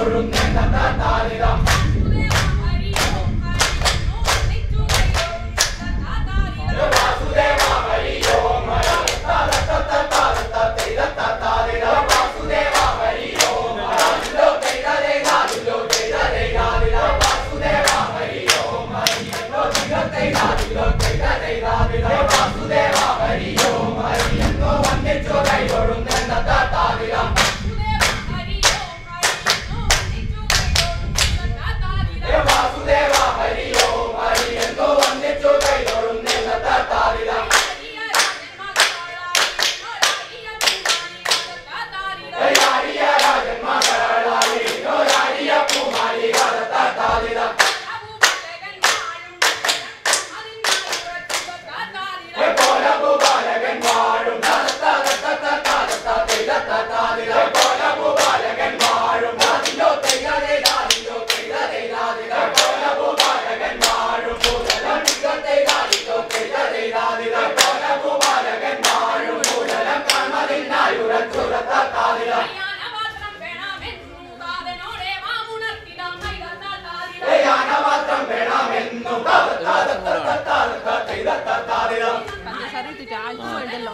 പഞ്ചസാര ഇട്ടിട്ട് ആഴ്ച ഉണ്ടല്ലോ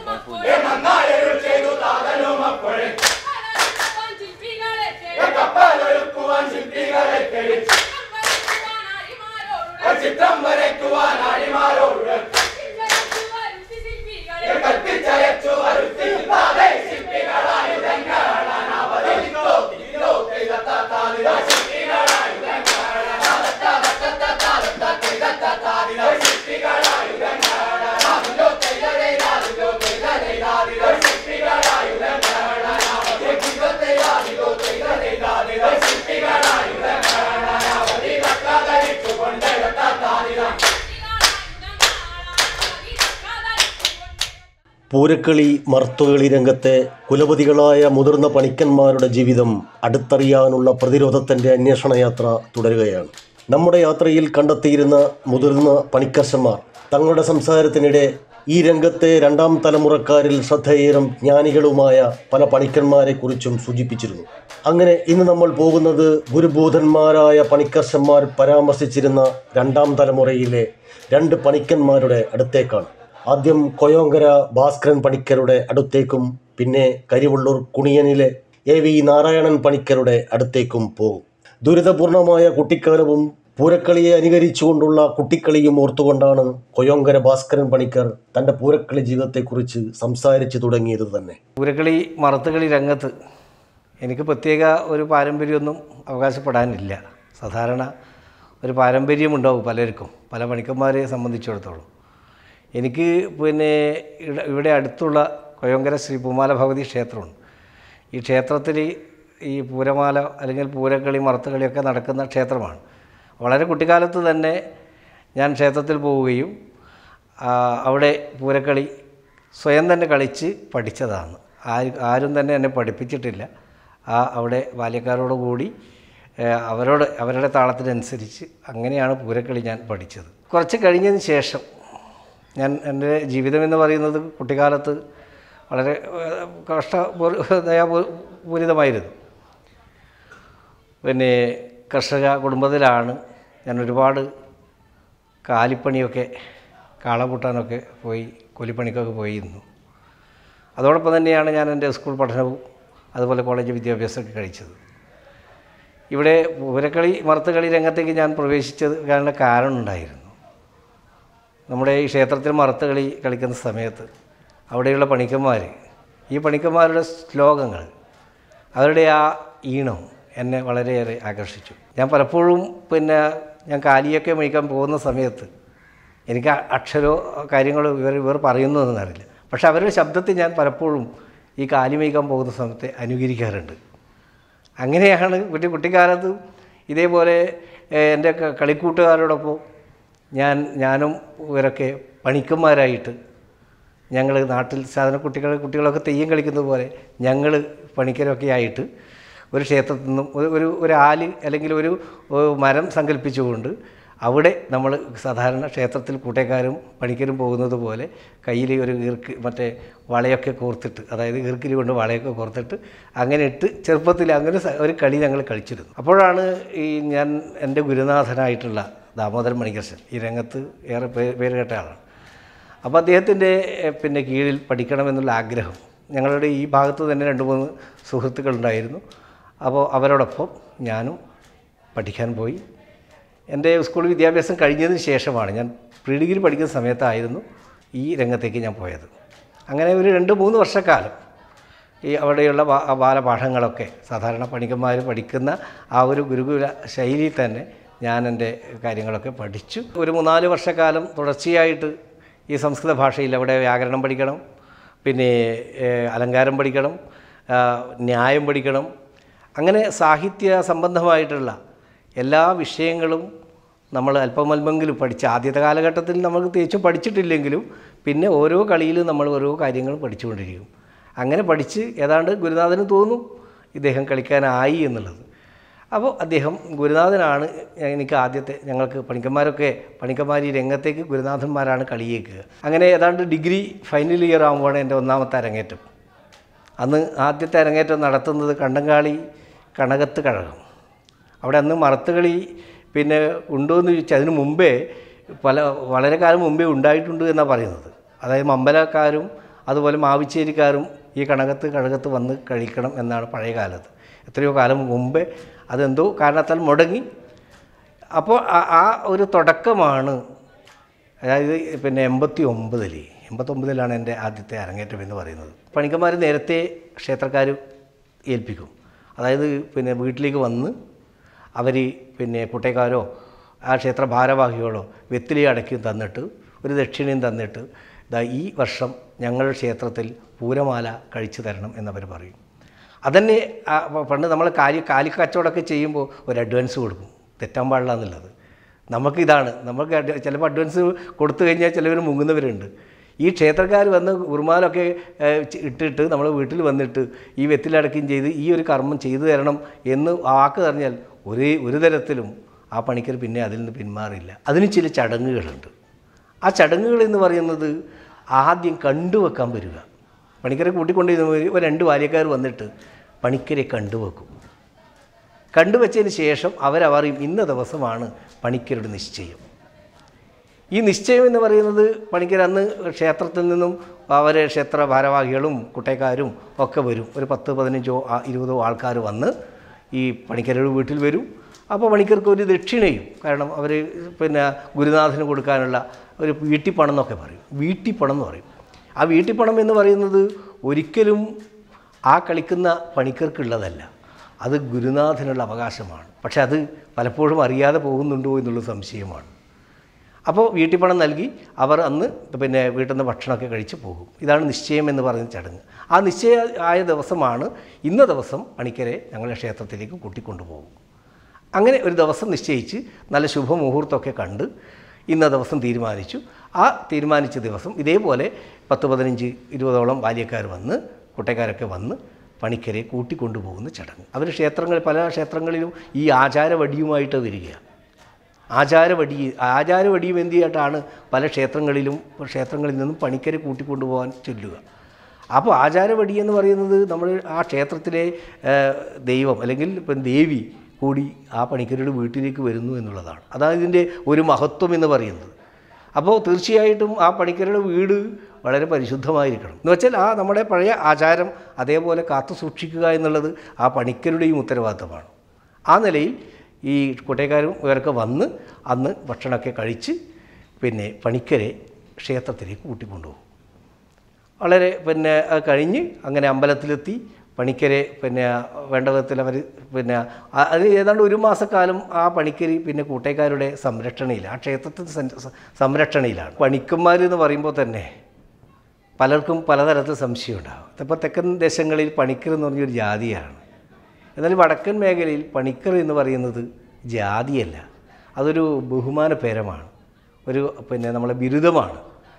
ചിത്രം വരയ്ക്കുവാൻ അടിമാരോട് കൽപ്പിച്ചയച്ചു വരുത്തിയില്ലാതെ ശില്പികളായുധങ്ങളാണ് അവതരിത്തോ തിരിതോ ചെയ്തത്താതിര പൂരക്കളി മർത്തുകളി രംഗത്തെ കുലപതികളായ മുതിർന്ന പണിക്കന്മാരുടെ ജീവിതം അടുത്തറിയാനുള്ള പ്രതിരോധത്തിൻ്റെ അന്വേഷണ യാത്ര തുടരുകയാണ് നമ്മുടെ യാത്രയിൽ കണ്ടെത്തിയിരുന്ന മുതിർന്ന പണിക്കർശന്മാർ തങ്ങളുടെ സംസാരത്തിനിടെ ഈ രംഗത്തെ രണ്ടാം തലമുറക്കാരിൽ ശ്രദ്ധേയരും ജ്ഞാനികളുമായ പല പണിക്കന്മാരെക്കുറിച്ചും സൂചിപ്പിച്ചിരുന്നു അങ്ങനെ ഇന്ന് നമ്മൾ പോകുന്നത് ഗുരുബോധന്മാരായ പണിക്കർശന്മാർ പരാമർശിച്ചിരുന്ന രണ്ടാം തലമുറയിലെ രണ്ട് പണിക്കന്മാരുടെ അടുത്തേക്കാണ് ആദ്യം കൊയോങ്കര ഭാസ്കരൻ പണിക്കരുടെ അടുത്തേക്കും പിന്നെ കരിവള്ളൂർ കുണിയനിലെ എ വി നാരായണൻ പണിക്കരുടെ അടുത്തേക്കും പോകും ദുരിതപൂർണമായ കുട്ടിക്കാലവും പൂരക്കളിയെ അനുകരിച്ചുകൊണ്ടുള്ള കുട്ടിക്കളിയും ഓർത്തുകൊണ്ടാണ് കൊയോങ്കര ഭാസ്കരൻ പണിക്കർ തൻ്റെ പൂരക്കളി ജീവിതത്തെക്കുറിച്ച് സംസാരിച്ചു തുടങ്ങിയത് തന്നെ പൂരക്കളി മറത്തുകളി രംഗത്ത് എനിക്ക് പ്രത്യേക ഒരു പാരമ്പര്യമൊന്നും അവകാശപ്പെടാനില്ല സാധാരണ ഒരു പാരമ്പര്യമുണ്ടാവും പലർക്കും പല പണിക്കന്മാരെ സംബന്ധിച്ചിടത്തോളം എനിക്ക് പിന്നെ ഇട- ഇവിടെ അടുത്തുള്ള കൊയങ്കര ശ്രീ പൂമാല ഭഗവതി ക്ഷേത്രമുണ്ട് ഈ ക്ഷേത്രത്തിൽ ഈ പൂരമാല അല്ലെങ്കിൽ പൂരക്കളി മറത്തുകളിയൊക്കെ നടക്കുന്ന ക്ഷേത്രമാണ് വളരെ കുട്ടിക്കാലത്ത് തന്നെ ഞാൻ ക്ഷേത്രത്തിൽ പോവുകയും ആ, അവിടെ പൂരക്കളി സ്വയം തന്നെ കളിച്ച് പഠിച്ചതാണ് ആര് ആരും തന്നെ എന്നെ പഠിപ്പിച്ചിട്ടില്ല ആ അവിടെ ബാല്യക്കാരോട് കൂടി ഏ, അവരോട് അവരുടെ താളത്തിനനുസരിച്ച് അങ്ങനെയാണ് പൂരക്കളി ഞാൻ പഠിച്ചത് കുറച്ച് കഴിഞ്ഞതിന് ശേഷം ഞാൻ എൻ്റെ ജീവിതം എന്ന് പറയുന്നത് കുട്ടിക്കാലത്ത് വളരെ ഏഹ്, കഷ്ട ദയാപൂരിതമായിരുന്നു പിന്നെ കർഷക കുടുംബത്തിലാണ് ഞാൻ ഒരുപാട് കാലിപ്പണിയൊക്കെ കാളപൂട്ടാനൊക്കെ പോയി കൂലിപ്പണിക്കൊക്കെ പോയിരുന്നു അതോടൊപ്പം തന്നെയാണ് ഞാൻ എൻ്റെ സ്കൂൾ പഠനവും അതുപോലെ കോളേജ് വിദ്യാഭ്യാസമൊക്കെ കഴിച്ചത് ഇവിടെ പൂരക്കളി മറുത്തുകളി രംഗത്തേക്ക് ഞാൻ പ്രവേശിച്ചത് കാരണം കാരണം ഉണ്ടായിരുന്നു നമ്മുടെ ഈ ക്ഷേത്രത്തിൽ മറുത്തുകളി കളിക്കുന്ന സമയത്ത് അവിടെയുള്ള പണിക്കന്മാർ ഈ പണിക്കന്മാരുടെ ശ്ലോകങ്ങൾ അവരുടെ ആ ഈണം എന്നെ വളരെയേറെ ആകർഷിച്ചു ഞാൻ പലപ്പോഴും പിന്നെ ഞാൻ കാലിയൊക്കെ മേയ്ക്കാൻ പോകുന്ന സമയത്ത് എനിക്ക് അ- അക്ഷരോ കാര്യങ്ങളോ ഇവർ ഇവർ പറയുന്നതെന്ന് അറിയില്ല പക്ഷെ അവരുടെ ശബ്ദത്തിൽ ഞാൻ പലപ്പോഴും ഈ കാലി മേയ്ക്കാൻ പോകുന്ന സമയത്ത് അനുകരിക്കാറുണ്ട് അങ്ങനെയാണ് കുട്ടി കുട്ടിക്കാലത്ത് ഇതേപോലെ ഏഹ്, എൻ്റെ ക- കളിക്കൂട്ടുകാരോടൊപ്പം ഞാൻ ഞാനും ഇവരൊക്കെ പണിക്കന്മാരായിട്ട് ഞങ്ങൾ നാട്ടിൽ സാധാരണ കുട്ടികൾ കുട്ടികളൊക്കെ തെയ്യം കളിക്കുന്നത് പോലെ ഞങ്ങൾ പണിക്കരൊക്കെ ആയിട്ട് ഒരു ക്ഷേത്രത്തിൽ നിന്നും ഒരു ഒരു ഒരു ആല് അല്ലെങ്കിൽ ഒരു ഏഹ്, മരം സങ്കല്പിച്ചുകൊണ്ട് അവിടെ നമ്മൾ സാധാരണ ക്ഷേത്രത്തിൽ കൂട്ടേക്കാരും പണിക്കരും പോകുന്നത് പോലെ കയ്യിൽ ഒരു ഈർക്ക് മറ്റേ വളയൊക്കെ കോർത്തിട്ട് അതായത് ഈർക്കിലി കൊണ്ട് വളയൊക്കെ കോർത്തിട്ട് അങ്ങനെ ഇട്ട് ചെറുപ്പത്തിൽ അങ്ങനെ സ- ഒരു കളി ഞങ്ങൾ കളിച്ചിരുന്നു അപ്പോഴാണ് ഈ ഞാൻ എൻ്റെ ഗുരുനാഥനായിട്ടുള്ള ദാമോദരൻ മണികൃഷ്ണൻ ഈ രംഗത്ത് ഏറെ പേ- പേര് കേട്ട ആളാണ് അപ്പോൾ അദ്ദേഹത്തിൻ്റെ എഹ്, പിന്നെ കീഴിൽ പഠിക്കണമെന്നുള്ള ആഗ്രഹം ഞങ്ങളുടെ ഈ ഭാഗത്ത് തന്നെ രണ്ട് മൂന്ന് സുഹൃത്തുക്കളുണ്ടായിരുന്നു അപ്പോൾ അവരോടൊപ്പം ഞാനും പഠിക്കാൻ പോയി എൻ്റെ സ്കൂൾ വിദ്യാഭ്യാസം കഴിഞ്ഞതിന് ശേഷമാണ് ഞാൻ പ്രീ ഡിഗ്രി പഠിക്കുന്ന സമയത്തായിരുന്നു ഈ രംഗത്തേക്ക് ഞാൻ പോയത് അങ്ങനെ ഒരു രണ്ട് മൂന്ന് വർഷക്കാലം ഈ അവിടെയുള്ള ബാ- ബാലപാഠങ്ങളൊക്കെ സാധാരണ പണിക്കന്മാർ പഠിക്കുന്ന ആ ഒരു ഗുരുകുല ശൈലിയിൽ തന്നെ ഞാൻ എൻ്റെ കാര്യങ്ങളൊക്കെ പഠിച്ചു ഒരു മൂന്നാല് വർഷക്കാലം തുടർച്ചയായിട്ട് ഈ സംസ്കൃത ഭാഷയിൽ അവിടെ വ്യാകരണം പഠിക്കണം പിന്നെ ഏഹ്, അലങ്കാരം പഠിക്കണം ആ, ന്യായം പഠിക്കണം അങ്ങനെ സാഹിത്യ സംബന്ധമായിട്ടുള്ള എല്ലാ വിഷയങ്ങളും നമ്മൾ അല്പം അല്പമെങ്കിലും പഠിച്ച് ആദ്യത്തെ കാലഘട്ടത്തിൽ നമ്മൾ തേച്ചും പഠിച്ചിട്ടില്ലെങ്കിലും പിന്നെ ഓരോ കളിയിലും നമ്മൾ ഓരോ കാര്യങ്ങൾ പഠിച്ചുകൊണ്ടിരിക്കും അങ്ങനെ പഠിച്ച് ഏതാണ്ട് ഗുരുനാഥന് തോന്നും ഇദ്ദേഹം കളിക്കാനായി എന്നുള്ളത് അപ്പോൾ അദ്ദേഹം ഗുരുനാഥനാണ് എനിക്ക് ആദ്യത്തെ ഞങ്ങൾക്ക് പണിക്കന്മാരൊക്കെ പണിക്കന്മാർ ഈ രംഗത്തേക്ക് ഗുരുനാഥന്മാരാണ് കളിയേക്കുക അങ്ങനെ ഏതാണ്ട് ഡിഗ്രി ഫൈനൽ ഇയർ ആകുമ്പോഴാണ് എൻ്റെ ഒന്നാമത്തെ അരങ്ങേറ്റം അന്ന് ആദ്യത്തെ അരങ്ങേറ്റം നടത്തുന്നത് കണ്ടങ്കാളി കണകത്ത് കഴകം അവിടെ അന്ന് മറത്തുകളി പിന്നെ ഉണ്ടോ എന്ന് ചോദിച്ചാൽ അതിന് മുമ്പേ പല വളരെ കാലം മുമ്പേ ഉണ്ടായിട്ടുണ്ട് എന്നാണ് പറയുന്നത് അതായത് മമ്പലക്കാരും അതുപോലെ മാവിച്ചേരിക്കാരും ഈ കണകത്ത് കഴകത്ത് വന്ന് കഴിക്കണം എന്നാണ് പഴയ കാലത്ത് എത്രയോ കാലം മുമ്പേ അതെന്തോ കാരണത്താൽ മുടങ്ങി അപ്പോൾ ആ- ആ ഒരു തുടക്കമാണ് അതായത് പിന്നെ എൺപത്തി ഒമ്പതിൽ എൺപത്തൊമ്പതിലാണ് എൻ്റെ ആദ്യത്തെ അരങ്ങേറ്റം എന്ന് പറയുന്നത് പണിക്കന്മാർ നേരത്തെ ക്ഷേത്രക്കാർ ഏൽപ്പിക്കും അതായത് പിന്നെ വീട്ടിലേക്ക് വന്ന് അവർ പിന്നെ കുട്ടേക്കാരോ ആ ക്ഷേത്ര ഭാരവാഹികളോ വെത്തിലി അടയ്ക്കും തന്നിട്ട് ഒരു ദക്ഷിണയും തന്നിട്ട് ദാ ഈ വർഷം ഞങ്ങളുടെ ക്ഷേത്രത്തിൽ പൂരമാല കഴിച്ചു തരണം എന്നവർ പറയും അതന്നെ ആ പ- പണ്ട് നമ്മൾ കാലി കാലിക്കച്ചവടമൊക്കെ ചെയ്യുമ്പോൾ ഒരു അഡ്വാൻസ് കൊടുക്കും തെറ്റാൻ പാടില്ല എന്നുള്ളത് നമുക്കിതാണ് നമുക്ക് അഡ്വ- ചിലപ്പോൾ അഡ്വാൻസ് കൊടുത്തു കഴിഞ്ഞാൽ ചിലവർ മുങ്ങുന്നവരുണ്ട് ഈ ക്ഷേത്രക്കാർ വന്ന് ഉറുമാലൊക്കെ ഏഹ്, ചി- ഇട്ടിട്ട് നമ്മൾ വീട്ടിൽ വന്നിട്ട് ഈ വെത്തിലടക്കം ചെയ്ത് ഈ ഒരു കർമ്മം ചെയ്തു തരണം എന്ന് വാക്ക് പറഞ്ഞാൽ ഒരേ ഒരു തരത്തിലും ആ പണിക്കർ പിന്നെ അതിൽ നിന്ന് പിന്മാറില്ല അതിന് ചില ചടങ്ങുകളുണ്ട് ആ ചടങ്ങുകൾ എന്ന് പറയുന്നത് ആദ്യം കണ്ടുവെക്കാൻ വരിക പണിക്കരെ കൂട്ടിക്കൊണ്ട് ഒരു രണ്ട് ബാല്യക്കാർ വന്നിട്ട് പണിക്കരെ കണ്ടുവെക്കും കണ്ടുവച്ചതിന് ശേഷം അവരവറിയും ഇന്ന ദിവസമാണ് പണിക്കരുടെ നിശ്ചയം ഈ നിശ്ചയം എന്ന് പറയുന്നത് പണിക്കർ അന്ന് ക്ഷേത്രത്തിൽ നിന്നും അവരെ ക്ഷേത്ര ഭാരവാഹികളും കുട്ടേക്കാരും ഒക്കെ വരും ഒരു പത്ത് പതിനഞ്ചോ ആ- ഇരുപതോ ആൾക്കാർ വന്ന് ഈ പണിക്കരുടെ വീട്ടിൽ വരും അപ്പോൾ പണിക്കർക്ക് ഒരു ദക്ഷിണയും കാരണം അവർ പിന്നെ ഗുരുനാഥന് കൊടുക്കാനുള്ള ഒരു വീട്ടിപ്പണം എന്നൊക്കെ പറയും വീട്ടിപ്പണം എന്ന് പറയും ആ വീട്ടിപ്പണം എന്ന് പറയുന്നത് ഒരിക്കലും ആ കളിക്കുന്ന പണിക്കർക്കുള്ളതല്ല അത് ഗുരുനാഥനുള്ള അവകാശമാണ് പക്ഷെ അത് പലപ്പോഴും അറിയാതെ പോകുന്നുണ്ടോ എന്നുള്ള സംശയമാണ് അപ്പോൾ വീട്ടിൽ പണം നൽകി അവർ അന്ന് പിന്നെ വീട്ടിൽ നിന്ന് ഭക്ഷണമൊക്കെ കഴിച്ച് പോകും ഇതാണ് നിശ്ചയം എന്ന് പറയുന്ന ചടങ്ങ് ആ നിശ്ചയ ആയ ദിവസമാണ് ഇന്ന ദിവസം പണിക്കരെ ഞങ്ങളുടെ ക്ഷേത്രത്തിലേക്ക് കൂട്ടിക്കൊണ്ടുപോകും അങ്ങനെ ഒരു ദിവസം നിശ്ചയിച്ച് നല്ല ശുഭമുഹൂർത്തമൊക്കെ കണ്ട് ഇന്ന ദിവസം തീരുമാനിച്ചു ആ തീരുമാനിച്ച ദിവസം ഇതേപോലെ പത്ത് പതിനഞ്ച് ഇരുപതോളം ബാല്യക്കാർ വന്ന് കുട്ടക്കാരൊക്കെ വന്ന് പണിക്കരെ കൂട്ടിക്കൊണ്ടുപോകുന്ന ചടങ്ങ് അവർ ക്ഷേത്രങ്ങൾ പല ക്ഷേത്രങ്ങളിലും ഈ ആചാരവടിയുമായിട്ട് വരികയാണ് ആചാരവടി ആചാരവടിയും എന്ത് ചെയ്തിട്ടാണ് പല ക്ഷേത്രങ്ങളിലും ക്ഷേത്രങ്ങളിൽ നിന്നും പണിക്കരെ കൂട്ടിക്കൊണ്ടുപോകാൻ ചൊല്ലുക അപ്പോൾ ആചാരവടി എന്ന് പറയുന്നത് നമ്മൾ ആ ക്ഷേത്രത്തിലെ ഏഹ്, ദൈവം അല്ലെങ്കിൽ ഇപ്പം ദേവി കൂടി ആ പണിക്കരുടെ വീട്ടിലേക്ക് വരുന്നു എന്നുള്ളതാണ് അതാണ് ഇതിൻ്റെ ഒരു മഹത്വം എന്ന് പറയുന്നത് അപ്പോൾ തീർച്ചയായിട്ടും ആ പണിക്കരുടെ വീട് വളരെ പരിശുദ്ധമായിരിക്കണം എന്ന് വെച്ചാൽ ആ നമ്മുടെ പഴയ ആചാരം അതേപോലെ കാത്തു സൂക്ഷിക്കുക എന്നുള്ളത് ആ പണിക്കരുടെയും ഉത്തരവാദിത്തമാണ് ആ നിലയിൽ ഈ കുട്ടേക്കാരും ഇവരൊക്കെ വന്ന് അന്ന് ഭക്ഷണമൊക്കെ കഴിച്ച് പിന്നെ പണിക്കരെ ക്ഷേത്രത്തിലേക്ക് കൂട്ടിക്കൊണ്ടുപോകും വളരെ പിന്നെ അത് കഴിഞ്ഞ് അങ്ങനെ അമ്പലത്തിലെത്തി പണിക്കരെ പിന്നെ വേണ്ട വിധത്തിൽ അവർ പിന്നെ ആ- അത് ഏതാണ്ട് ഒരു മാസക്കാലം ആ പണിക്കരി പിന്നെ കൂട്ടേക്കാരുടെ സംരക്ഷണയിൽ ആ ക്ഷേത്രത്തിൻ്റെ സം- സംരക്ഷണയിലാണ് പണിക്കന്മാർ എന്ന് പറയുമ്പോൾ തന്നെ പലർക്കും പലതരത്തിൽ സംശയം ഉണ്ടാകും ഇപ്പോൾ തെക്കൻ ദേശങ്ങളിൽ പണിക്കർ എന്ന് പറഞ്ഞൊരു ജാതിയാണ് എന്നാൽ വടക്കൻ മേഖലയിൽ പണിക്കർ എന്ന് പറയുന്നത് ജാതിയല്ല അതൊരു ബഹുമാന പേരമാണ് ഒരു പിന്നെ നമ്മളെ ബിരുദമാണ്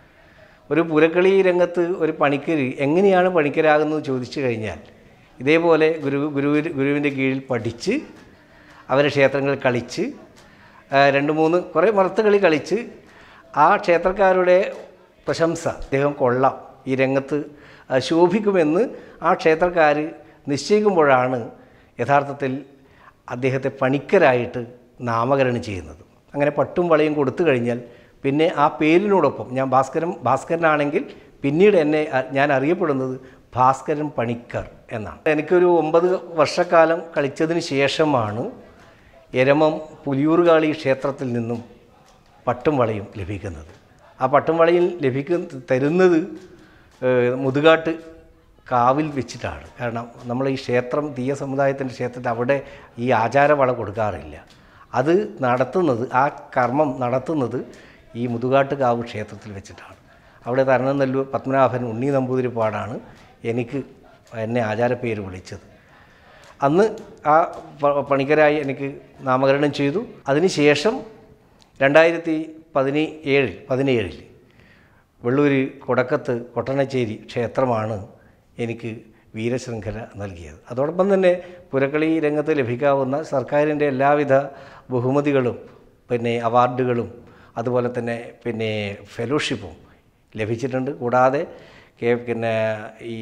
ഒരു പുരക്കളി രംഗത്ത് ഒരു പണിക്കര് എങ്ങനെയാണ് പണിക്കരാകുന്നത് ചോദിച്ചു കഴിഞ്ഞാൽ ഇതേപോലെ ഗുരു ഗുരു ഗുരുവിൻ്റെ കീഴിൽ പഠിച്ച് അവരെ ക്ഷേത്രങ്ങളിൽ കളിച്ച് ആ, രണ്ട് മൂന്ന് കുറേ മറുത്ത് കളി കളിച്ച് ആ ക്ഷേത്രക്കാരുടെ പ്രശംസ അദ്ദേഹം കൊള്ളാം ഈ രംഗത്ത് ആ, ശോഭിക്കുമെന്ന് ആ ക്ഷേത്രക്കാർ നിശ്ചയിക്കുമ്പോഴാണ് യഥാർത്ഥത്തിൽ അദ്ദേഹത്തെ പണിക്കരായിട്ട് നാമകരണം ചെയ്യുന്നത് അങ്ങനെ പട്ടും വളയും കൊടുത്തു കഴിഞ്ഞാൽ പിന്നെ ആ പേരിനോടൊപ്പം ഞാൻ ഭാസ്കരൻ ഭാസ്കരനാണെങ്കിൽ പിന്നീട് എന്നെ അ- ഞാൻ അറിയപ്പെടുന്നത് ഭാസ്കരൻ പണിക്കർ എന്നാണ് എനിക്കൊരു ഒമ്പത് വർഷക്കാലം കളിച്ചതിന് ശേഷമാണ് എരമം പുലിയൂർകാളി ക്ഷേത്രത്തിൽ നിന്നും പട്ടും വളയും ലഭിക്കുന്നത് ആ പട്ടും വളയും ലഭിക്കുന്ന തരുന്നത് ഏഹ്, മുതുകാട്ട് കാവിൽ വെച്ചിട്ടാണ് കാരണം നമ്മൾ ഈ ക്ഷേത്രം തീയ സമുദായത്തിൻ്റെ ക്ഷേത്രത്തിൽ അവിടെ ഈ ആചാരവള കൊടുക്കാറില്ല അത് നടത്തുന്നത് ആ കർമ്മം നടത്തുന്നത് ഈ മുതുകാട്ട് കാവ് ക്ഷേത്രത്തിൽ വെച്ചിട്ടാണ് അവിടെ തരണനെല്ലൂർ പത്മനാഭൻ ഉണ്ണി നമ്പൂതിരിപ്പാടാണ് എനിക്ക് എന്നെ ആചാരപ്പേര് വിളിച്ചത് അന്ന് ആ പ- പണിക്കരായി എനിക്ക് നാമകരണം ചെയ്തു അതിനുശേഷം രണ്ടായിരത്തി പതിനേ ഏഴിൽ പതിനേഴിൽ വെള്ളൂർ കൊടക്കത്ത് കൊട്ടണച്ചേരി ക്ഷേത്രമാണ് എനിക്ക് വീരശൃംഖല നൽകിയത് അതോടൊപ്പം തന്നെ പുരക്കളി രംഗത്ത് ലഭിക്കാവുന്ന സർക്കാരിൻ്റെ എല്ലാവിധ ബഹുമതികളും പിന്നെ അവാർഡുകളും അതുപോലെ തന്നെ പിന്നെ ഫെലോഷിപ്പും ലഭിച്ചിട്ടുണ്ട് കൂടാതെ കേ പിന്നെ ഈ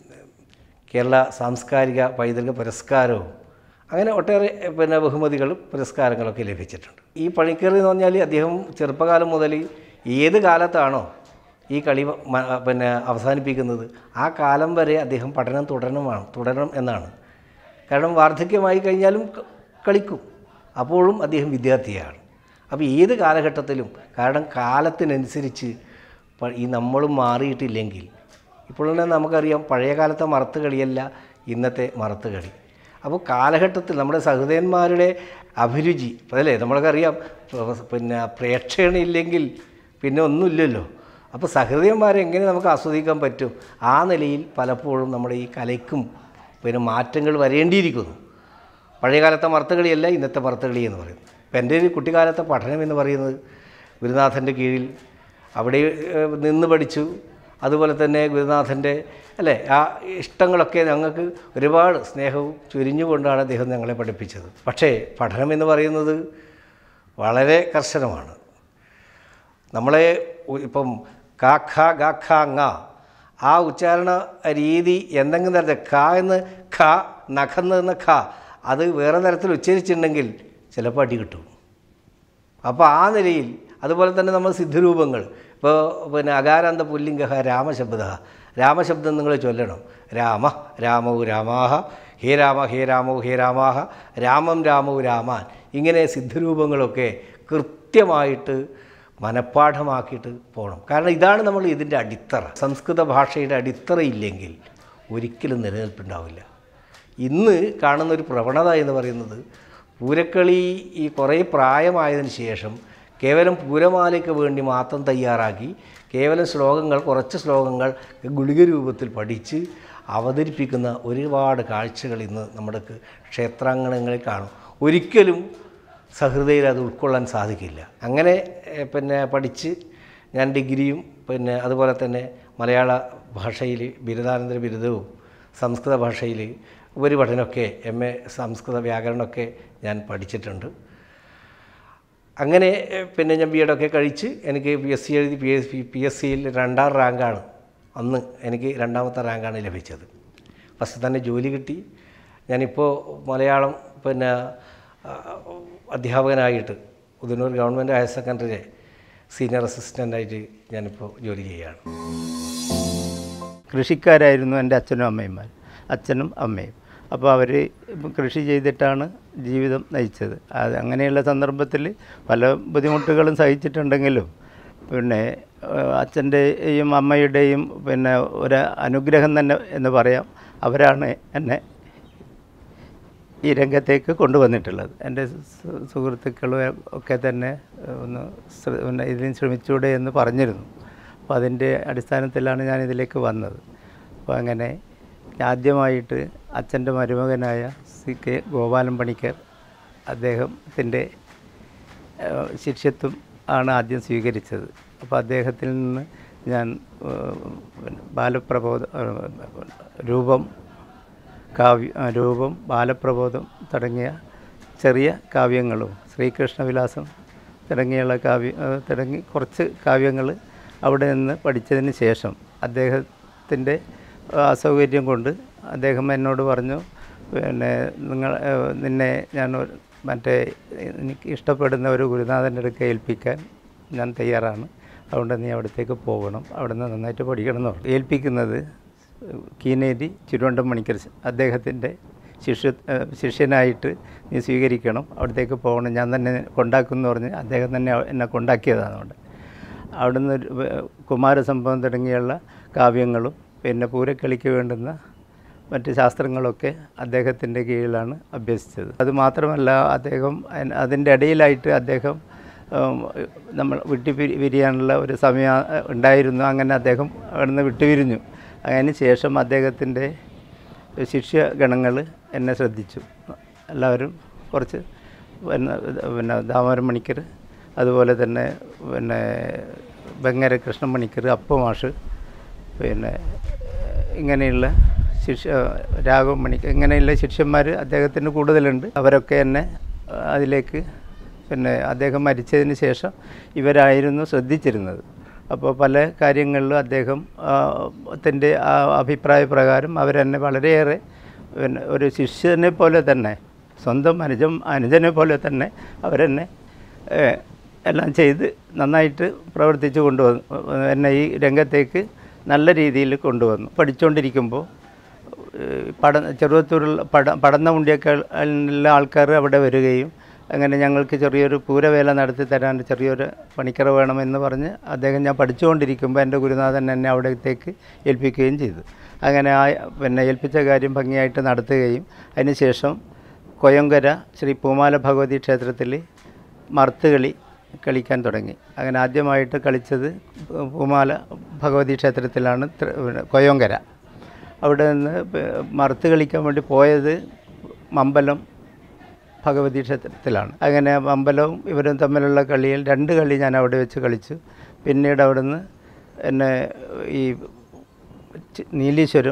കേരള സാംസ്കാരിക പൈതൃക പുരസ്കാരവും അങ്ങനെ ഒട്ടേറെ പിന്നെ ബഹുമതികളും പുരസ്കാരങ്ങളൊക്കെ ലഭിച്ചിട്ടുണ്ട് ഈ പണിക്കർ എന്ന് പറഞ്ഞാൽ അദ്ദേഹം ചെറുപ്പകാലം മുതൽ ഏത് കാലത്താണോ ഈ കളി മ- പിന്നെ അവസാനിപ്പിക്കുന്നത് ആ കാലം വരെ അദ്ദേഹം പഠനം തുടരണമാണ് തുടരണം എന്നാണ് കാരണം വാർദ്ധക്യമായി കഴിഞ്ഞാലും ക- കളിക്കും അപ്പോഴും അദ്ദേഹം വിദ്യാർത്ഥിയാണ് അപ്പോൾ ഏത് കാലഘട്ടത്തിലും കാരണം കാലത്തിനനുസരിച്ച് പ- ഈ നമ്മളും മാറിയിട്ടില്ലെങ്കിൽ ഇപ്പോൾ തന്നെ നമുക്കറിയാം പഴയ കാലത്തെ മറത്ത് കളിയല്ല ഇന്നത്തെ മറത്ത് കളി അപ്പോൾ കാലഘട്ടത്തിൽ നമ്മുടെ സഹൃദയന്മാരുടെ അഭിരുചി അതല്ലേ നമ്മൾക്കറിയാം പ്ര- പിന്നെ പ്രേക്ഷകന ഇല്ലെങ്കിൽ പിന്നെ ഒന്നുമില്ലല്ലോ അപ്പോൾ സഹൃദയന്മാരെ എങ്ങനെ നമുക്ക് ആസ്വദിക്കാൻ പറ്റും ആ നിലയിൽ പലപ്പോഴും നമ്മുടെ ഈ കലയ്ക്കും പിന്നെ മാറ്റങ്ങൾ വരേണ്ടിയിരിക്കുന്നു പഴയകാലത്തെ മർത്തകളിയല്ല ഇന്നത്തെ മർത്തകളി എന്ന് പറയുന്നത് ഇപ്പം എൻ്റെ ഒരു കുട്ടിക്കാലത്തെ പഠനം എന്ന് പറയുന്നത് ഗുരുനാഥൻ്റെ കീഴിൽ അവിടെ ഏഹ്, നിന്ന് പഠിച്ചു അതുപോലെ തന്നെ ഗുരുനാഥൻ്റെ അല്ലേ ആ ഇഷ്ടങ്ങളൊക്കെ ഞങ്ങൾക്ക് ഒരുപാട് സ്നേഹവും ചുരിഞ്ഞുകൊണ്ടാണ് അദ്ദേഹം ഞങ്ങളെ പഠിപ്പിച്ചത് പക്ഷേ പഠനം എന്ന് പറയുന്നത് വളരെ കർശനമാണ് നമ്മളെ ഉ- ഇപ്പം കാ ഖ ഗ ഖ ങ ആ ഉച്ചാരണ രീതി എന്തെങ്കിലും തരത്തിൽ ഖ എന്ന് ഖ നഖന്ന് എന്ന ഖ അത് വേറെ തരത്തിൽ ഉച്ചരിച്ചിട്ടുണ്ടെങ്കിൽ ചിലപ്പോൾ അടി കിട്ടും അപ്പോൾ ആ നിലയിൽ അതുപോലെ തന്നെ നമ്മൾ സിദ്ധരൂപങ്ങൾ ഇപ്പോൾ പിന്നെ അകാരാന്ത പുല്ലിംഗ രാമശബ്ദ രാമശബ്ദം നിങ്ങൾ ചൊല്ലണം രാമ രാമവും രാമാഹ ഹേ രാമ ഹേ രാമവും ഹേ രാമാഹ രാമം രാമവും രാമാൻ ഇങ്ങനെ സിദ്ധരൂപങ്ങളൊക്കെ കൃത്യമായിട്ട് മനഃപ്പാഠമാക്കിയിട്ട് പോകണം കാരണം ഇതാണ് നമ്മൾ ഇതിൻ്റെ അടിത്തറ സംസ്കൃത ഭാഷയുടെ അടിത്തറ ഇല്ലെങ്കിൽ ഒരിക്കലും നിലനിൽപ്പുണ്ടാവില്ല ഇന്ന് കാണുന്ന ഒരു പ്രവണത എന്ന് പറയുന്നത് പൂരക്കളി ഈ കുറേ പ്രായമായതിനു ശേഷം കേവലം പൂരമാലയ്ക്ക് വേണ്ടി മാത്രം തയ്യാറാക്കി കേവലം ശ്ലോകങ്ങൾ കുറച്ച് ശ്ലോകങ്ങൾ ഗുളിക രൂപത്തിൽ പഠിച്ച് അവതരിപ്പിക്കുന്ന ഒരുപാട് കാഴ്ചകൾ ഇന്ന് നമ്മുടെ ക്ഷേത്രാങ്കണങ്ങളിൽ കാണും ഒരിക്കലും സഹൃദയിൽ അത് ഉൾക്കൊള്ളാൻ സാധിക്കില്ല അങ്ങനെ ഏഹ്, പിന്നെ പഠിച്ച് ഞാൻ ഡിഗ്രിയും പിന്നെ അതുപോലെ തന്നെ മലയാള ഭാഷയിൽ ബിരുദാനന്തര ബിരുദവും സംസ്കൃത ഭാഷയിൽ ഉപരിപഠനമൊക്കെ എം എ സംസ്കൃത വ്യാകരണമൊക്കെ ഞാൻ പഠിച്ചിട്ടുണ്ട് അങ്ങനെ ഏഹ്, പിന്നെ ഞാൻ ബി എഡൊക്കെ കഴിച്ച് എനിക്ക് പി എസ് സി എഴുതി P S P P S സിയിൽ രണ്ടാം റാങ്കാണ് അന്ന് എനിക്ക് രണ്ടാമത്തെ റാങ്കാണ് ലഭിച്ചത് ഫസ്റ്റ് തന്നെ ജോലി കിട്ടി ഞാനിപ്പോൾ മലയാളം പിന്നെ ആ, അധ്യാപകനായിട്ട് Udanur government higher secondary senior അസിസ്റ്റൻ്റായിട്ട് ഞാനിപ്പോൾ ജോലി ചെയ്യുകയാണ് കൃഷിക്കാരായിരുന്നു എൻ്റെ അച്ഛനും അമ്മയുമാർ അച്ഛനും അമ്മയും അപ്പോൾ അവർ കൃഷി ചെയ്തിട്ടാണ് ജീവിതം നയിച്ചത് അത് അങ്ങനെയുള്ള സന്ദർഭത്തിൽ പല ബുദ്ധിമുട്ടുകളും സഹിച്ചിട്ടുണ്ടെങ്കിലും പിന്നെ ഏഹ്, അച്ഛൻ്റെയും അമ്മയുടെയും പിന്നെ ഒരു അനുഗ്രഹം തന്നെ എന്ന് പറയാം അവരാണ് എന്നെ ഈ രംഗത്തേക്ക് കൊണ്ടുവന്നിട്ടുള്ളത് എൻ്റെ സു- സുഹൃത്തുക്കളും ഒക്കെ തന്നെ ഏഹ്, ഒന്ന് ശ്ര- പിന്നെ ഇതിന് ശ്രമിച്ചൂടെ എന്ന് പറഞ്ഞിരുന്നു അപ്പോൾ അതിൻ്റെ അടിസ്ഥാനത്തിലാണ് ഞാൻ ഇതിലേക്ക് വന്നത് അപ്പോൾ അങ്ങനെ ആദ്യമായിട്ട് അച്ഛൻ്റെ മരുമകനായ സി കെ ഗോപാലൻ പണിക്കർ അദ്ദേഹത്തിൻ്റെ ഏഹ്, ശിഷ്യത്വം ആണ് ആദ്യം സ്വീകരിച്ചത് അപ്പോൾ അദ്ദേഹത്തിൽ നിന്ന് ഞാൻ ഏഹ്, പിന്നെ ബാലപ്രബോധ ഏഹ്, രൂപം കാവ്യ ആ, രൂപം ബാലപ്രബോധം തുടങ്ങിയ ചെറിയ കാവ്യങ്ങളും ശ്രീകൃഷ്ണവിലാസം തുടങ്ങിയുള്ള കാവ്യ ഏഹ് തുടങ്ങി കുറച്ച് കാവ്യങ്ങൾ അവിടെ നിന്ന് പഠിച്ചതിന് ശേഷം അദ്ദേഹത്തിൻ്റെ അസൗകര്യം കൊണ്ട് അദ്ദേഹം എന്നോട് പറഞ്ഞു പിന്നെ നിങ്ങൾ ഏഹ് നിന്നെ ഞാൻ ഒരു- മറ്റേ എനിക്ക് ഇഷ്ടപ്പെടുന്ന ഒരു ഗുരുനാഥൻ്റെ അടുക്ക ഏൽപ്പിക്കാൻ ഞാൻ തയ്യാറാണ് അതുകൊണ്ട് നീ അവിടത്തേക്ക് പോകണം അവിടെ നിന്ന് നന്നായിട്ട് പഠിക്കണം എന്ന് പറഞ്ഞു ഏൽപ്പിക്കുന്നത് കീനേരി ചുരുവണ്ടം മണിക്കർ അദ്ദേഹത്തിൻ്റെ ശിഷ്യ ഏഹ് ശിഷ്യനായിട്ട് നീ സ്വീകരിക്കണം അവിടത്തേക്ക് പോകണം ഞാൻ തന്നെ കൊണ്ടാക്കുമെന്ന് പറഞ്ഞ് അദ്ദേഹം തന്നെ എന്നെ കൊണ്ടാക്കിയതാണ് അവിടെ അവിടുന്ന് ഒരു വേ- കുമാരസംഭവം തുടങ്ങിയുള്ള കാവ്യങ്ങളും പിന്നെ പൂരക്കളിക്ക് വേണ്ടുന്ന മറ്റ് ശാസ്ത്രങ്ങളൊക്കെ അദ്ദേഹത്തിൻ്റെ കീഴിലാണ് അഭ്യസിച്ചത് അത് മാത്രമല്ല അദ്ദേഹം അൻ- അതിൻ്റെ ഇടയിലായിട്ട് അദ്ദേഹം ഉം, നമ്മൾ വിട്ടു പിരി പിരിയാനുള്ള ഒരു സമയം ഉണ്ടായിരുന്നു അങ്ങനെ അദ്ദേഹം അവിടുന്ന് വിട്ടുപിരിഞ്ഞു അതിന് ശേഷം അദ്ദേഹത്തിൻ്റെ ശിഷ്യഗണങ്ങൾ എന്നെ ശ്രദ്ധിച്ചു എല്ലാവരും കുറച്ച് പിന്നെ പിന്നെ ദാമോദരൻ മണിക്കർ അതുപോലെ തന്നെ പിന്നെ ബംഗര കൃഷ്ണൻ മണിക്കർ അപ്പമാഷ് പിന്നെ ഇങ്ങനെയുള്ള ശിഷ്യ രാഘവ മണിക്കർ ഇങ്ങനെയുള്ള ശിഷ്യന്മാർ അദ്ദേഹത്തിന് കൂടുതലുണ്ട് അവരൊക്കെ എന്നെ അതിലേക്ക് പിന്നെ അദ്ദേഹം മരിച്ചതിന് ശേഷം ഇവരായിരുന്നു ശ്രദ്ധിച്ചിരുന്നത് അപ്പോൾ പല കാര്യങ്ങളിലും അദ്ദേഹം ത്തിൻ്റെ ആ അഭിപ്രായ പ്രകാരം അവരെന്നെ വളരെയേറെ പിന്നെ ഒരു ശിഷ്യനെ പോലെ തന്നെ സ്വന്തം അനുജം അനുജനെ പോലെ തന്നെ അവരെന്നെ ഏഹ്, എല്ലാം ചെയ്ത് നന്നായിട്ട് പ്രവർത്തിച്ച് കൊണ്ടുവന്നു എന്നെ ഈ രംഗത്തേക്ക് നല്ല രീതിയിൽ കൊണ്ടുവന്നു പഠിച്ചുകൊണ്ടിരിക്കുമ്പോൾ ഏഹ് പഠ ചെറുവത്തൂരുള്ള പഠ പഠന മുണ്ടിയേക്കാളുള്ള ആൾക്കാർ അവിടെ വരികയും അങ്ങനെ ഞങ്ങൾക്ക് ചെറിയൊരു പൂരവേല നടത്തി തരാൻ ചെറിയൊരു പണിക്കറ വേണമെന്ന് പറഞ്ഞ് അദ്ദേഹം ഞാൻ പഠിച്ചുകൊണ്ടിരിക്കുമ്പോൾ എൻ്റെ ഗുരുനാഥൻ എന്നെ അവിടത്തേക്ക് ഏൽപ്പിക്കുകയും ചെയ്തു അങ്ങനെ ആ പിന്നെ ഏൽപ്പിച്ച കാര്യം ഭംഗിയായിട്ട് നടത്തുകയും അതിനുശേഷം കൊയങ്കര ശ്രീ പൂമാല ഭഗവതി ക്ഷേത്രത്തിൽ മർത്തുകളി കളിക്കാൻ തുടങ്ങി അങ്ങനെ ആദ്യമായിട്ട് കളിച്ചത് പൂമാല ഭഗവതി ക്ഷേത്രത്തിലാണ് ത്ര- പിന്നെ കൊയോങ്കര അവിടെ നിന്ന് പ- മറുത്ത് കളിക്കാൻ വേണ്ടി പോയത് മമ്പലം ഭഗവതി ക്ഷേത്രത്തിലാണ് അങ്ങനെ മമ്പലവും ഇവരും തമ്മിലുള്ള കളിയിൽ രണ്ട് കളി ഞാൻ അവിടെ വെച്ച് കളിച്ചു പിന്നീട് അവിടുന്ന് എന്നെ ഈ ചി- നീലീശ്വരം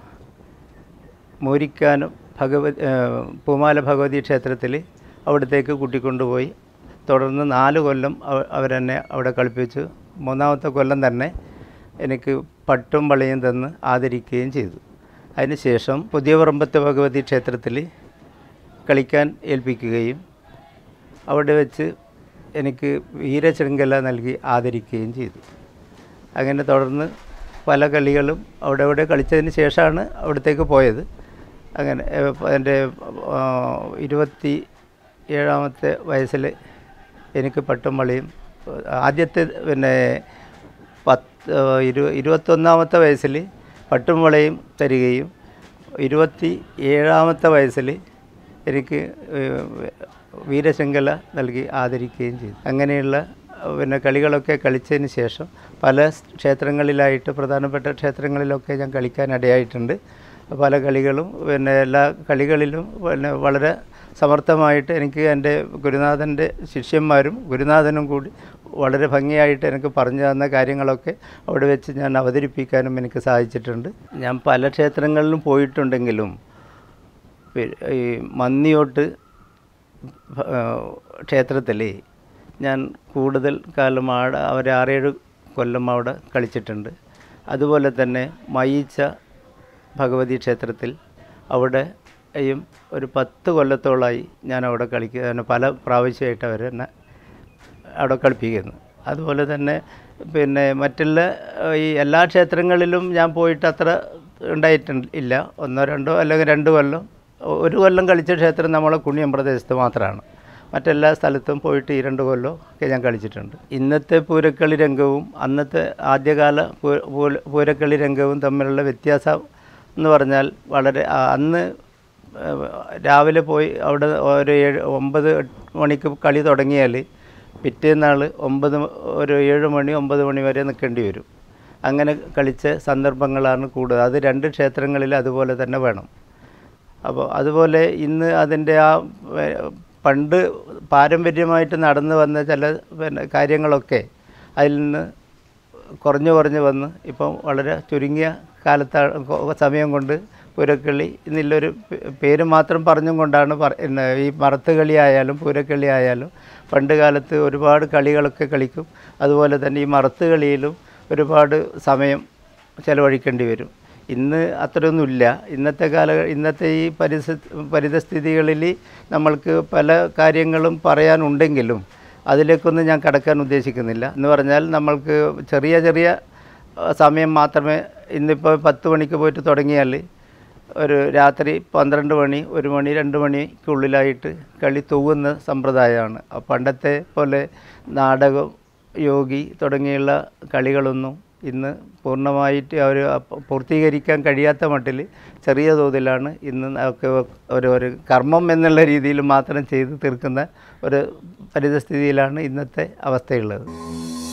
മൂരിക്കാനം ഭഗവതി ഏഹ് പൂമാല ഭഗവതി ക്ഷേത്രത്തിൽ അവിടത്തേക്ക് കൂട്ടിക്കൊണ്ടുപോയി തുടർന്ന് നാല് കൊല്ലം അവ- അവരെന്നെ അവിടെ കളിപ്പിച്ചു മൂന്നാമത്തെ കൊല്ലം തന്നെ എനിക്ക് പട്ടും വളയും തന്ന് ആദരിക്കുകയും ചെയ്തു അതിനുശേഷം പുതിയ പറമ്പത്തെ ഭഗവതി ക്ഷേത്രത്തിൽ കളിക്കാൻ ഏൽപ്പിക്കുകയും അവിടെ വെച്ച് എനിക്ക് വീരശൃംഖല നൽകി ആദരിക്കുകയും ചെയ്തു അങ്ങനെ തുടർന്ന് പല കളികളും അവിടെ അവിടെ കളിച്ചതിന് ശേഷമാണ് അവിടത്തേക്ക് പോയത് അങ്ങനെ ഏഹ്, എൻ്റെ ആ, ഇരുപത്തി ഏഴാമത്തെ വയസ്സിൽ എനിക്ക് പട്ടും വളയും ആദ്യത്തെ പിന്നെ പത്ത് ഇരു ഇരുപത്തൊന്നാമത്തെ വയസ്സിൽ പട്ടും വളയും തരികയും ഇരുപത്തി ഏഴാമത്തെ വയസ്സിൽ എനിക്ക് ഏഹ്, വീരശൃംഖല നൽകി ആദരിക്കുകയും ചെയ്തു അങ്ങനെയുള്ള പിന്നെ കളികളൊക്കെ കളിച്ചതിന് ശേഷം പല ക്ഷേത്രങ്ങളിലായിട്ട് പ്രധാനപ്പെട്ട ക്ഷേത്രങ്ങളിലൊക്കെ ഞാൻ കളിക്കാൻ ഇടയായിട്ടുണ്ട് പല കളികളും പിന്നെ എല്ലാ കളികളിലും പിന്നെ വളരെ സമർത്ഥമായിട്ട് എനിക്ക് എൻ്റെ ഗുരുനാഥൻ്റെ ശിഷ്യന്മാരും ഗുരുനാഥനും കൂടി വളരെ ഭംഗിയായിട്ട് എനിക്ക് പറഞ്ഞു തന്ന കാര്യങ്ങളൊക്കെ അവിടെ വെച്ച് ഞാൻ അവതരിപ്പിക്കാനും എനിക്ക് സാധിച്ചിട്ടുണ്ട് ഞാൻ പല ക്ഷേത്രങ്ങളിലും പോയിട്ടുണ്ടെങ്കിലും പി- ഈ മന്നിയോട്ട് ക്ഷേത്രത്തിൽ ഞാൻ കൂടുതൽ കാലം അവിടെ ഒരു ആറേഴ് കൊല്ലം അവിടെ കളിച്ചിട്ടുണ്ട് അതുപോലെ തന്നെ മയിച്ച ഭഗവതി ക്ഷേത്രത്തിൽ അവിടെയും ഒരു പത്ത് കൊല്ലത്തോളമായി ഞാൻ അവിടെ കളിക്കുക പല പ്രാവശ്യമായിട്ട് അവർ എന്നെ അവിടെ കളിപ്പിക്കുന്നു അതുപോലെ തന്നെ പിന്നെ മറ്റുള്ള ഏഹ്, ഈ എല്ലാ ക്ഷേത്രങ്ങളിലും ഞാൻ പോയിട്ട് അത്ര ഉണ്ടായിട്ടുണ്ട് ഇല്ല ഒന്നോ രണ്ടോ അല്ലെങ്കിൽ രണ്ട് കൊല്ലം ഒ- ഒരു കൊല്ലം കളിച്ച ക്ഷേത്രം നമ്മളെ കുണിയം പ്രദേശത്ത് മാത്രമാണ് മറ്റെല്ലാ സ്ഥലത്തും പോയിട്ട് ഈ രണ്ട് കൊല്ലം ഒക്കെ ഞാൻ കളിച്ചിട്ടുണ്ട് ഇന്നത്തെ പൂരക്കളി രംഗവും അന്നത്തെ ആദ്യകാല പൂ- പൂര- പൂരക്കളി രംഗവും തമ്മിലുള്ള വ്യത്യാസം എന്ന് പറഞ്ഞാൽ വളരെ ആ, അന്ന് ഏഹ്, രാവിലെ പോയി അവിടെ ഒരു ഏഴ് ഒമ്പത് മണിക്ക് കളി തുടങ്ങിയാൽ പിറ്റേന്നാൾ ഒമ്പത് മ- ഒരു ഏഴ് മണി ഒമ്പത് മണി വരെ നിൽക്കേണ്ടി വരും അങ്ങനെ കളിച്ച സന്ദർഭങ്ങളാണ് കൂടുതൽ അത് രണ്ട് ക്ഷേത്രങ്ങളിൽ അതുപോലെ തന്നെ വേണം അപ്പോൾ അതുപോലെ ഇന്ന് അതിൻ്റെ ആ ഏഹ്, പണ്ട് പാരമ്പര്യമായിട്ട് നടന്നു വന്ന ചില പിന്നെ കാര്യങ്ങളൊക്കെ അതിൽ നിന്ന് കുറഞ്ഞു കുറഞ്ഞു വന്ന് ഇപ്പം വളരെ ചുരുങ്ങിയ കാലത്ത സമയം കൊണ്ട് പൂരക്കളി എന്നുള്ളൊരു പേ- പേര് മാത്രം പറഞ്ഞും കൊണ്ടാണ് പറ- പിന്നെ ഈ മറത്തുകളി ആയാലും പൂരക്കളി ആയാലും പണ്ട് കാലത്ത് ഒരുപാട് കളികളൊക്കെ കളിക്കും അതുപോലെ തന്നെ ഈ മറത്തുകളിയിലും ഒരുപാട് സമയം ചിലവഴിക്കേണ്ടി വരും ഇന്ന് അത്രയൊന്നുമില്ല ഇന്നത്തെ കാല ഇന്നത്തെ ഈ പരിസ്ഥ പരിതസ്ഥിതികളിൽ നമ്മൾക്ക് പല കാര്യങ്ങളും പറയാനുണ്ടെങ്കിലും അതിലേക്കൊന്നും ഞാൻ കടക്കാൻ ഉദ്ദേശിക്കുന്നില്ല എന്ന് പറഞ്ഞാൽ നമ്മൾക്ക് ചെറിയ ചെറിയ ആ, സമയം മാത്രമേ ഇന്നിപ്പോൾ പത്ത് മണിക്ക് പോയിട്ട് തുടങ്ങിയാൽ ഒരു രാത്രി പന്ത്രണ്ട് മണി ഒരു മണി രണ്ട് മണിക്കുള്ളിലായിട്ട് കളി തൂവുന്ന സമ്പ്രദായമാണ് ആ പണ്ടത്തെ പോലെ നാടകം യോഗി തുടങ്ങിയുള്ള കളികളൊന്നും ഇന്ന് പൂർണ്ണമായിട്ട് അവർ പൂർത്തീകരിക്കാൻ കഴിയാത്ത മട്ടിൽ ചെറിയ തോതിലാണ് ഇന്ന് ഒക്കെ ഒരു ഒരു കർമ്മം എന്നുള്ള രീതിയിൽ മാത്രം ചെയ്ത് തീർക്കുന്ന ഒരു പരിതസ്ഥിതിയിലാണ് ഇന്നത്തെ അവസ്ഥയുള്ളത്